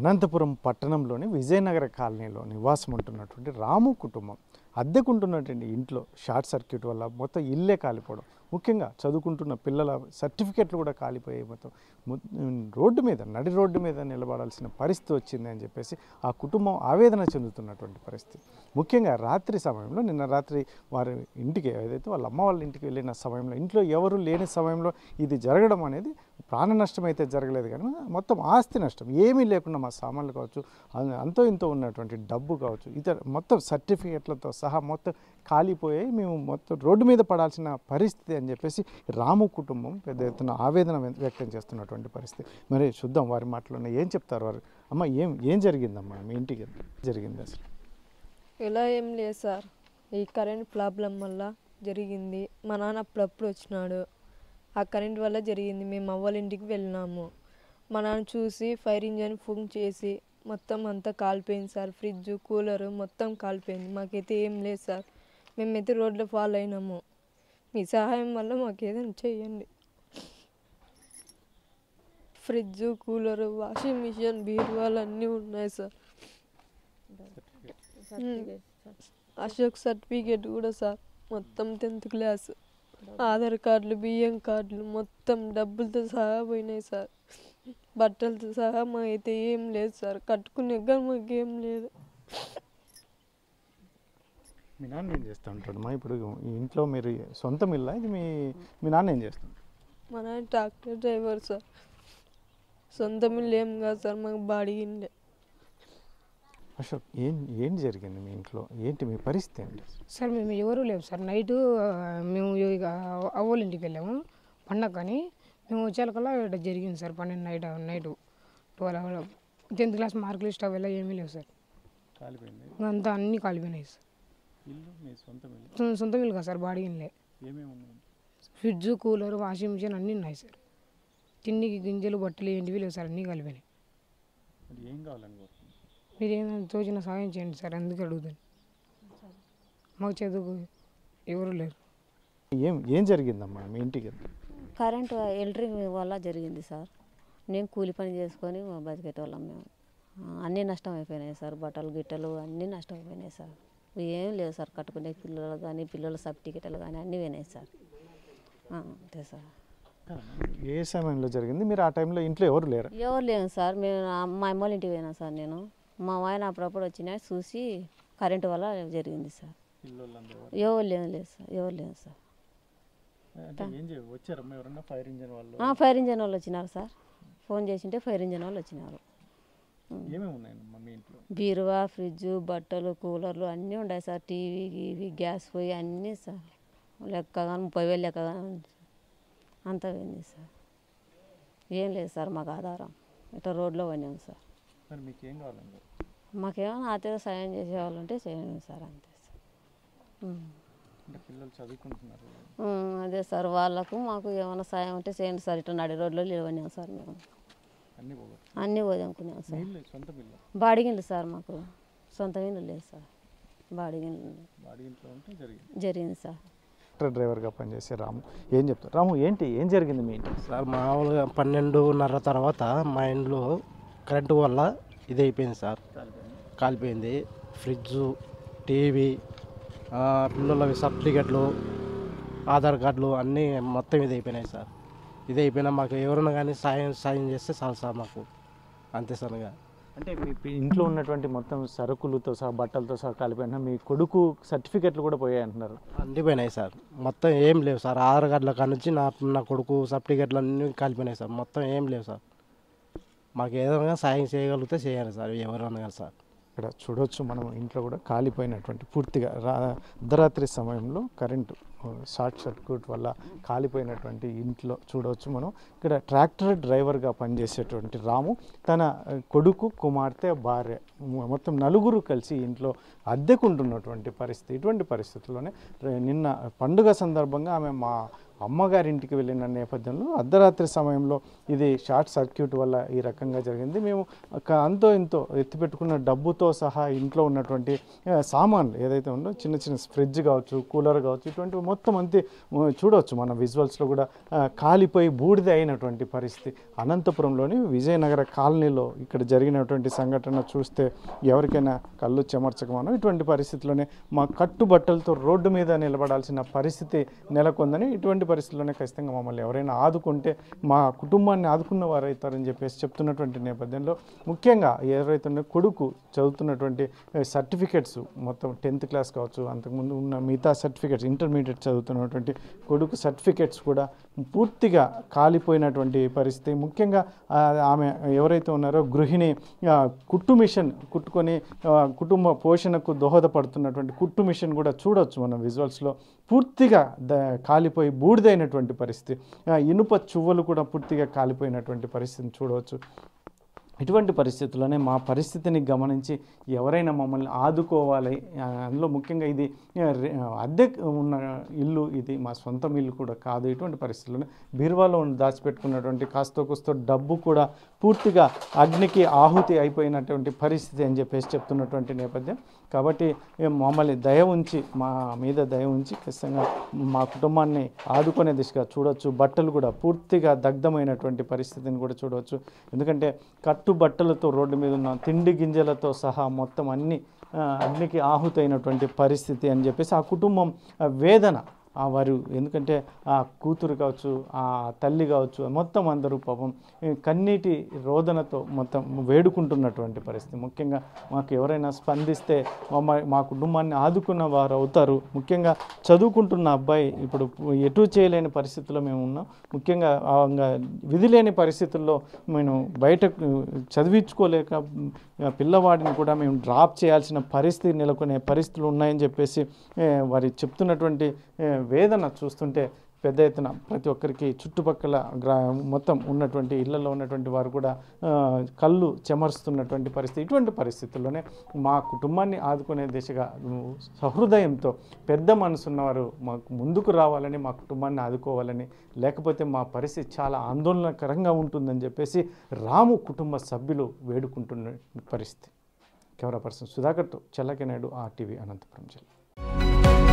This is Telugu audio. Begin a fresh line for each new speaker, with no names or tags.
అనంతపురం పట్టణంలోని విజయనగర కాలనీలో నివాసం ఉంటున్నటువంటి రాము కుటుంబం అద్దెకుంటున్నటువంటి ఇంట్లో షార్ట్ సర్క్యూట్ వల్ల మొత్తం ఇల్లే కాలిపోవడం ముఖ్యంగా చదువుకుంటున్న పిల్లల సర్టిఫికెట్లు కూడా కాలిపోయాయి మొత్తం ము- రోడ్డు మీద నడి రోడ్డు మీద నిలబడాల్సిన పరిస్థితి వచ్చింది అని చెప్పేసి ఆ కుటుంబం ఆవేదన చెందుతున్నటువంటి పరిస్థితి ముఖ్యంగా రాత్రి సమయంలో నిన్న రాత్రి వారి ఇంటికి ఏదైతే వాళ్ళ అమ్మ వాళ్ళ ఇంటికి వెళ్ళిన సమయంలో ఇంట్లో ఎవరు లేని సమయంలో ఇది జరగడం అనేది ప్రాణ నష్టం అయితే జరగలేదు కానీ మొత్తం ఆస్తి నష్టం ఏమీ లేకుండా మా సామాన్లు కావచ్చు అం- అంతో ఇంతో ఉన్నటువంటి డబ్బు కావచ్చు ఇతర మొత్తం సర్టిఫికేట్లతో సహా మొత్తం కాలిపోయాయి మేము మొత్తం రోడ్డు మీద పడాల్సిన పరిస్థితి అని చెప్పేసి రాము కుటుంబం పెద్ద ఎత్తున ఆవేదన వ్య- వ్యక్తం చేస్తున్నటువంటి పరిస్థితి మరి చూద్దాం వారి మాటలోనే ఏం చెప్తారు వారు అమ్మ ఏం ఏం జరిగిందమ్మా మీ ఇంటికి జరిగింది అసలు
ఇలా ఏం లేదు సార్ ఈ కరెంట్ ప్రాబ్లం వల్ల జరిగింది మా నాన్న అప్పుడప్పుడు వచ్చినాడు ఆ కరెంట్ వల్ల జరిగింది మేము అవ్వాల ఇంటికి వెళ్ళినాము మా నాన్న చూసి ఫైర్ ఇంజన్ ఫోన్ చేసి మొత్తం అంతా కాలిపోయింది సార్ ఫ్రిడ్జ్ కూలరు మొత్తం కాలిపోయింది మాకైతే ఏం లేదు సార్ మేమైతే రోడ్లో ఫాలో అయినాము మీ సహాయం వల్ల మాకు ఏదైనా చెయ్యండి ఫ్రిడ్జ్ కూలరు వాషింగ్ మిషన్ బీరువాలు అన్నీ ఉన్నాయి సార్ అశోక్ సర్టిఫికేట్ కూడా సార్ మొత్తం టెన్త్ క్లాస్ ఆధార్ కార్డులు బియ్యం కార్డులు మొత్తం డబ్బులతో సహా పోయినాయి సార్ బట్టలతో సహా మా అయితే ఏం లేదు సార్ కట్టుకునే కానీ మాకు ఏం లేదు
మీ నాన్న ఏం చేస్తూ ఉంటాడు మా ఇప్పుడు ఈ ఇంట్లో మీరు సొంతం ఇల్లా ఇది మీ మీ నాన్న ఏం చేస్తాడు
మా నాన్న ట్రాక్టర్ డ్రైవర్ సార్ సొంత మిల్లు ఏం కాదు సార్ మాకు బాడీ ఇల్లే
అశోక్ ఏం ఏం జరిగింది మీ ఇంట్లో ఏంటి మీ పరిస్థితి ఏంటి
సార్ మేము ఎవరూ లేవు సార్ నైటు ఆ, మేము ఇక అవ్వల ఇంటికి వెళ్ళాము పండగని మేము వచ్చేకల్లా ఇక్కడ జరిగింది సార్ పన్నెండు night night twelve tenth class mark list అవి ఏమీ లేవు సార్
కాలిపోయింది
అంతా అన్నీ కాలిపోయినాయి సార్
ఇల్లు మీ సొంతం ఇల్లు
సొ- సొంత ఇల్లు కదా సార్ బాడీ ఇల్లే
ఏమేమి ఉన్నాయి
ఫ్రిడ్జ్ కూలర్ వాషింగ్ మిషన్ అన్నీ ఉన్నాయి సార్ తిండికి గింజలు బట్టలు ఏంటివి లేవు సార్ అన్నీ కలిపినాయి
మరి ఏం కావాలని కోరుకుంటున్నారు
మీరు ఏమైనా తోచిన సహాయం చేయండి సార్ అందుకే అడుగుతాను మాకు చదువుకు ఎవరు లేరు
ఏం ఏం జరిగిందమ్మా మీ ఇంటికి
కరెంటు ఎలక్ట్రిక్ వల్ల జరిగింది సార్ నేను కూలి పని చేసుకొని బతికేటోళ్ళం మేము ఆ, అన్నీ నష్టం అయిపోయినాయి సార్ బట్టలు గిట్టలు అన్నీ నష్టం అయిపోయినాయి సార్ ఏం లేదు సార్ కట్టుకునే పిల్లలు కానీ పిల్లల సర్టిఫికెట్లు కానీ అన్నీ పోయినాయి సార్ ఆ, అంతే సార్
ఏ సమయంలో జరిగింది మీరు ఆ టైంలో ఇంట్లో ఎవరు లేరు
ఎవరు లేను సార్ మేము ఆ- మా అమ్మ వాళ్ళ ఇంటికి పోయినా సార్ నేను మా ఆయన అప్పుడప్పుడు వచ్చినా చూసి కరెంటు వల్ల జరిగింది సార్ ఎవరు లేను లేదు సార్ ఎవరు లేను సార్
అంటే ఏం చేయ వచ్చారమ్మా ఎవరన్నా ఫైర్ ఇంజన్ వాళ్ళు
ఆ, ఫైర్ ఇంజన్ వాళ్ళు వచ్చినారు సార్ ఫోన్ చేసింటే ఫైర్ ఇంజన్ వాళ్ళు వచ్చినారు
ఏమేమి ఉన్నాయమ్మా మీ ఇంట్లో
బీరువా ఫ్రిడ్జ్ బట్టలు కూలర్లు అన్నీ ఉన్నాయి సార్ టీవీ గీవీ గ్యాస్ పొయ్యి అన్నీ సార్ లెక్కగా ముప్పై వేలు లెక్కగా ఉంది సార్. అంతా పోయింది సార్ ఏం లేదు సార్ మాకు ఆధారం ఇట్లా రోడ్లో పోయినాం సార్
మరి మీకు ఏం కావాలండి
మాకేమైనా ఆర్థిక సాయం చేసేవాళ్ళు ఉంటే చేయండి సార్ అంతే సార్ ఉమ్.
అంటే పిల్లలు చదువుకుంటున్నారు
ఉమ్, అదే సార్ వాళ్ళకు మాకు ఏమైనా సాయం ఉంటే చేయండి సార్ ఇట్లా నడి రోడ్లో నిలవనాం సార్ మేము
అన్నీ పోగొట్టు
అన్నీ పోదనుకున్నాం
మీ
సార్
ఇల్లు సొంత ఇల్లు
బాడిగిళ్ళు సార్ మాకు సొంత ఇల్లు లేదు సార్ బాడిగిళ్ళు
బాడీ ఇంట్లో ఉంటే జరిగింది
జరిగింది సార్
ట్రక్ డ్రైవర్గా పనిచేసే రాము ఏం చెప్తారు రాము ఏంటి ఏం జరిగింది మీ ఇంట్లో
సార్ మామూలుగా పన్నెండున్నర తర్వాత మా ఇంట్లో కరెంటు వల్ల ఇది అయిపోయింది సార్ కాలిపోయింది ఫ్రిడ్జ్ టీవీ ఆ, పిల్లలవి సర్టిఫికెట్లు ఆధార్ కార్డులు అన్నీ మొత్తం ఇది అయిపోయినాయి సార్ ఇది అయిపోయినా మాకు ఎవరైనా కానీ సాయం సాయం చేస్తే చాలు సార్ మాకు అంతే సార్ ఇక.
అంటే మీ పి- ఇంట్లో ఉన్నటువంటి మొత్తం సరుకులతో సహా బట్టలతో సహా కలిపిన మీ కొడుకు సర్టిఫికెట్లు కూడా పోయాయి అంటున్నారు
అన్నీ పోయినాయి సార్ మొత్తం ఏం లేవు సార్ ఆధార్ కార్డుల కాడ నుంచి నా నా కొడుకు సర్టిఫికెట్లు అన్నీ కాలిపోయినాయి సార్ మొత్తం ఏం లేవు సార్ మాకు ఏదైనా సాయం చేయగలిగితే చేయాలి సార్ ఎవరైనా కానీ సార్
ఇక్కడ చూడొచ్చు మనం ఇంట్లో కూడా కాలిపోయినటువంటి పూర్తిగా రా అర్ధరాత్రి సమయంలో కరెంటు ఆ, షార్ట్ సర్క్యూట్ వల్ల కాలిపోయినటువంటి ఇంట్లో చూడవచ్చు మనం ఇక్కడ ట్రాక్టర్ డ్రైవర్గా పనిచేసేటువంటి రాము తన ఆ, కొడుకు కుమార్తె భార్య మొ- మొత్తం నలుగురు కలిసి ఇంట్లో అద్దెకుంటున్నటువంటి పరిస్థితి ఇటువంటి పరిస్థితుల్లోనే రే- నిన్న పండుగ సందర్భంగా ఆమె మా అమ్మగారింటికి వెళ్ళిన నేపథ్యంలో అర్ధరాత్రి సమయంలో ఇది షార్ట్ సర్క్యూట్ వల్ల ఈ రకంగా జరిగింది మేము ఒక అంతో ఇంతో ఎత్తిపెట్టుకున్న డబ్బుతో సహా ఇంట్లో ఉన్నటువంటి ఆ, సామాన్లు ఏదైతే ఉందో చిన్న చిన్న ఫ్రిడ్జ్ కావచ్చు కూలర్ కావచ్చు ఇటువంటివి మొత్తం అంతే ఆ, చూడవచ్చు మన విజువల్స్లో కూడా ఆ, కాలిపోయి బూడిద అయినటువంటి పరిస్థితి అనంతపురంలోని విజయనగర కాలనీలో ఇక్కడ జరిగినటువంటి సంఘటన చూస్తే ఎవరికైనా కళ్ళు చెమర్చకమనో ఇటువంటి పరిస్థితిలోనే మా కట్టుబట్టలతో రోడ్డు మీద నిలబడాల్సిన పరిస్థితి నెలకొందని ఇటువంటి పరిస్థితుల్లోనే ఖచ్చితంగా మమ్మల్ని ఎవరైనా ఆదుకుంటే మా కుటుంబాన్ని ఆదుకున్న వారు అవుతారని చెప్పేసి చెప్తున్నటువంటి నేపథ్యంలో ముఖ్యంగా ఎవరైతే ఉన్నారో కొడుకు చదువుతున్నటువంటి సర్టిఫికెట్స్ మొత్తం టెన్త్ క్లాస్ కావచ్చు అంతకుముందు ఉన్న మిగతా సర్టిఫికెట్స్ ఇంటర్మీడియట్ చదువుతున్నటువంటి కొడుకు సర్టిఫికెట్స్ కూడా పూర్తిగా కాలిపోయినటువంటి పరిస్థితి ముఖ్యంగా ఆ, ఆమె ఎవరైతే ఉన్నారో గృహిణి ఆ, కుట్టు మిషన్ కుట్టుకొని ఆ, కుటుంబ పోషణకు దోహదపడుతున్నటువంటి కుట్టు మిషన్ కూడా చూడొచ్చు మనం విజువల్స్లో పూర్తిగా ద కాలిపోయి బూడిదైనటువంటి పరిస్థితి ఆ, ఇనుప చువ్వలు కూడా పూర్తిగా కాలిపోయినటువంటి పరిస్థితిని చూడవచ్చు ఇటువంటి పరిస్థితుల్లోనే మా పరిస్థితిని గమనించి ఎవరైనా మమ్మల్ని ఆదుకోవాలి ఆ, అందులో ముఖ్యంగా ఇది ఆ, రె- అద్దె ఉన్న ఇల్లు ఇది మా సొంతం ఇల్లు కూడా కాదు ఇటువంటి పరిస్థితుల్లోనే బీరువాలో ఉన్న దాచిపెట్టుకున్నటువంటి కాస్తో కూస్తో డబ్బు కూడా పూర్తిగా అగ్నికి ఆహుతి అయిపోయినటువంటి పరిస్థితి అని చెప్పేసి చెప్తున్నటువంటి నేపథ్యం కాబట్టి ఏ, మమ్మల్ని దయ ఉంచి మా మీద దయ ఉంచి ఖచ్చితంగా మా కుటుంబాన్ని ఆదుకునే దిశగా చూడొచ్చు బట్టలు కూడా పూర్తిగా దగ్ధమైనటువంటి పరిస్థితిని కూడా చూడవచ్చు ఎందుకంటే కట్టు బట్టలతో రోడ్డు మీద ఉన్న తిండి గింజలతో సహా మొత్తం అన్ని ఆ, అగ్నికి ఆహుతైనటువంటి పరిస్థితి అని చెప్పేసి ఆ కుటుంబం ఆ, వేదన ఆ వారు ఎందుకంటే ఆ కూతురు కావచ్చు ఆ తల్లి కావచ్చు మొత్తం అందరూ పాపం ఈ కన్నీటి రోదనతో మొత్తం వేడుకుంటున్నటువంటి పరిస్థితి ముఖ్యంగా మాకు ఎవరైనా స్పందిస్తే మా మా కుటుంబాన్ని ఆదుకున్న వారు అవుతారు ముఖ్యంగా చదువుకుంటున్న అబ్బాయి ఇప్పుడు ఎటు చేయలేని పరిస్థితుల్లో మేము ఉన్నాం ముఖ్యంగా ఆ ఇంకా విధి లేని పరిస్థితుల్లో మేము బయటకు చదివించుకోలేక ఆ, పిల్లవాడిని కూడా మేము డ్రాప్ చేయాల్సిన పరిస్థితి నెలకొనే పరిస్థితులు ఉన్నాయని చెప్పేసి ఏ, వారి చెప్తున్నటువంటి ఏ, వేదన చూస్తుంటే పెద్ద ఎత్తున ప్రతి ఒక్కరికి చుట్టుపక్కల గ్రా మొత్తం ఉన్నటువంటి ఇళ్లలో ఉన్నటువంటి వారు కూడా ఆ, కళ్ళు చెమరుస్తున్నటువంటి పరిస్థితి ఇటువంటి పరిస్థితుల్లోనే మా కుటుంబాన్ని ఆదుకునే దిశగా ఉమ్, సహృదయంతో పెద్ద మనసున్నవారు మాకు ముందుకు రావాలని మా కుటుంబాన్ని ఆదుకోవాలని లేకపోతే మా పరిస్థితి చాలా ఆందోళనకరంగా ఉంటుందని చెప్పేసి రాము కుటుంబ సభ్యులు వేడుకుంటున్న పరిస్థితి కెమెరా పర్సన్ సుధాకర్తో చెల్లకి నాయుడు ఆర్టీవీ అనంతపురం జిల్లా